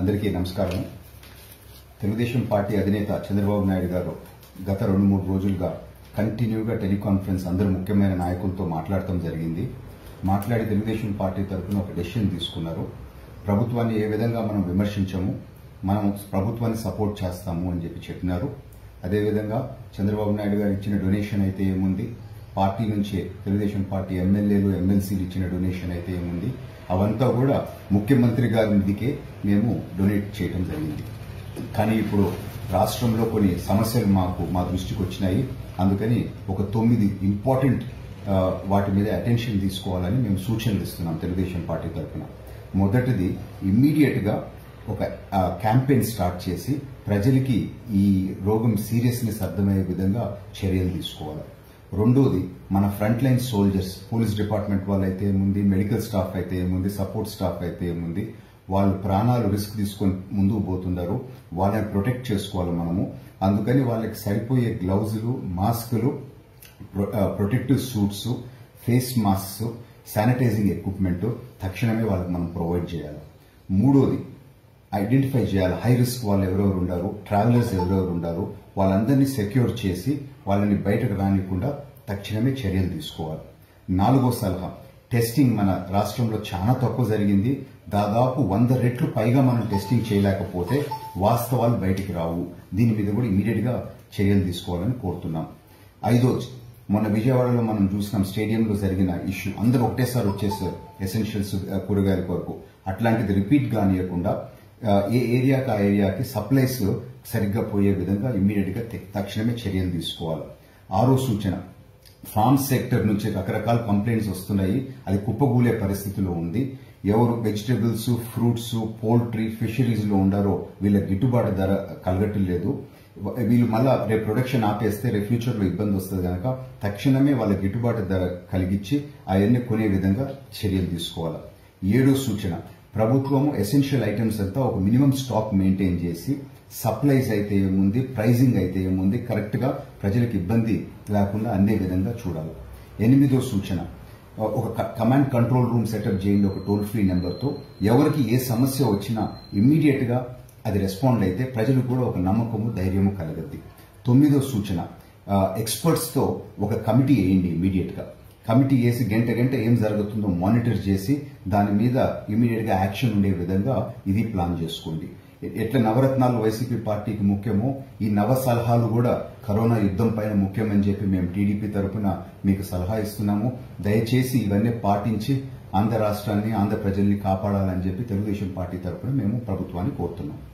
అందరికీ నమస్కారం తెలుగుదేశం పార్టీ అధినేత చంద్రబాబు నాయుడు గారు గత రెండు మూడు రోజులుగా కంటిన్యూగా టెలికాన్ఫరెన్స్ అందరు ముఖ్యమైన నాయకులతో మాట్లాడటం జరిగింది మాట్లాడి తెలుగుదేశం పార్టీ తరఫున ఒక డెసిషన్ తీసుకున్నారు ప్రభుత్వాన్ని ఏ విధంగా మనం విమర్శించము మనం ప్రభుత్వాన్ని సపోర్ట్ చేస్తాము అని చెప్పి చెప్పినారు అదేవిధంగా చంద్రబాబు నాయుడు గారు ఇచ్చిన డొనేషన్ అయితే ఏముంది పార్టీ నుంచే తెలుగుదేశం పార్టీ ఎమ్మెల్యేలు ఎమ్మెల్సీలు ఇచ్చిన డొనేషన్ అయితే ఏముంది అవంతా కూడా ముఖ్యమంత్రి గారి నిధికే మేము డొనేట్ చేయడం జరిగింది కానీ ఇప్పుడు రాష్ట్రంలో కొన్ని సమస్యలు మాకు మా దృష్టికి వచ్చినాయి అందుకని ఒక తొమ్మిది ఇంపార్టెంట్ ఆ, వాటి మీద అటెన్షన్ తీసుకోవాలని మేము సూచనలు ఇస్తున్నాం తెలుగుదేశం పార్టీ తరఫున మొదటిది ఇమ్మీడియట్ గా ఒక క్యాంపెయిన్ స్టార్ట్ చేసి ప్రజలకి ఈ రోగం సీరియస్నెస్ అర్థమయ్యే విధంగా చర్యలు తీసుకోవాలి రెండోది మన front line soldiers police department వాళ్ళు అయితే ఏముంది మెడికల్ స్టాఫ్ అయితే ఏముంది సపోర్ట్ స్టాఫ్ అయితే ఏముంది వాళ్ళు ప్రాణాలు రిస్క్ తీసుకొని ముందుకు పోతున్నారు వాళ్ళని ప్రొటెక్ట్ చేసుకోవాలి మనము అందుకని వాళ్ళకి సరిపోయే గ్లౌజులు మాస్కులు protective suits face masks sanitizing equipment తక్షణమే వాళ్ళకి మనం ప్రొవైడ్ చేయాలి మూడోది ఐడెంటిఫై చేయాలి హై రిస్క్ వాళ్ళు ఎవరెవరు ఉండారు ట్రావెలర్స్ ఎవరెవరు ఉండారు వాళ్ళందరినీ సెక్యూర్ చేసి వాళ్ళని బయటకు రానికుండా తక్షణమే చర్యలు తీసుకోవాలి నాలుగో సలహా టెస్టింగ్ మన రాష్ట్రంలో చాలా తక్కువ జరిగింది దాదాపు వంద రెట్లు పైగా మనం టెస్టింగ్ చేయలేకపోతే వాస్తవాలు బయటికి రావు దీని మీద కూడా ఇమీడియట్ గా చర్యలు తీసుకోవాలని కోరుతున్నాం ఐదోది మొన్న విజయవాడలో మనం చూసినాం స్టేడియంలో జరిగిన ఇష్యూ అందరూ ఒకటేసారి వచ్చేసారు ఎసెన్షియల్స్ ఆ, కూరగాయల కొరకు అట్లాంటిది రిపీట్ కానియకుండా ఆ, ఏ ఏరియాకి ఆ ఏరియాకి సప్లైస్ సరిగ్గా పోయే విధంగా ఇమ్మీడియట్ గా తె- తక్షణమే చర్యలు తీసుకోవాలి ఆరో సూచన ఫార్మ్ సెక్టర్ నుంచి రకరకాల కంప్లైంట్స్ వస్తున్నాయి అది కుప్పగూలే పరిస్థితిలో ఉంది ఎవరు వెజిటబుల్స్ ఫ్రూట్స్ పోల్ట్రీ ఫిషరీస్ లో ఉండారో వీళ్ళ గిట్టుబాటు ధర కలగట్లేదు వీళ్ళు మళ్ళా రేపు ప్రొడక్షన్ ఆపేస్తే రేపు ఫ్యూచర్ లో ఇబ్బంది వస్తుంది కనుక తక్షణమే వాళ్ళ గిట్టుబాటు ధర కలిగించి అవన్నీ కొనే విధంగా చర్యలు తీసుకోవాలి ఏడో సూచన ప్రభుత్వం ఎసెన్షియల్ ఐటమ్స్ అంతా ఒక మినిమం స్టాక్ మెయింటైన్ చేసి సప్లైస్ అయితే ఏముంది ప్రైజింగ్ అయితే ఏముంది కరెక్ట్ గా ప్రజలకు ఇబ్బంది లేకుండా అందే విధంగా చూడాలి ఎనిమిదో సూచన ఒక క- కమాండ్ కంట్రోల్ రూమ్ సెటప్ చేయండి ఒక టోల్ ఫ్రీ నెంబర్తో ఎవరికి ఏ సమస్య వచ్చినా ఇమ్మీడియట్ గా అది రెస్పాండ్ అయితే ప్రజలకు కూడా ఒక నమ్మకము ధైర్యము కలగద్ది తొమ్మిదో సూచన ఎక్స్పర్ట్స్ తో ఒక కమిటీ వేయండి ఇమీడియట్ గా కమిటీ వేసి గంట గంట ఏం జరుగుతుందో మానిటర్ చేసి దాని మీద ఇమీడియట్ గా యాక్షన్ ఉండే విధంగా ఇది ప్లాన్ చేసుకోండి ఎ- ఎట్లా నవరత్నాలు వైసీపీ పార్టీకి ముఖ్యమో ఈ నవ సలహాలు కూడా కరోనా యుద్ధం పైన ముఖ్యమని చెప్పి మేము టీడీపీ తరఫున మీకు సలహా ఇస్తున్నాము దయచేసి ఇవన్నీ పాటించి ఆంధ్ర రాష్ట్రాన్ని ఆంధ్ర ప్రజల్ని కాపాడాలని చెప్పి తెలుగుదేశం పార్టీ తరఫున మేము ప్రభుత్వాన్ని కోరుతున్నాం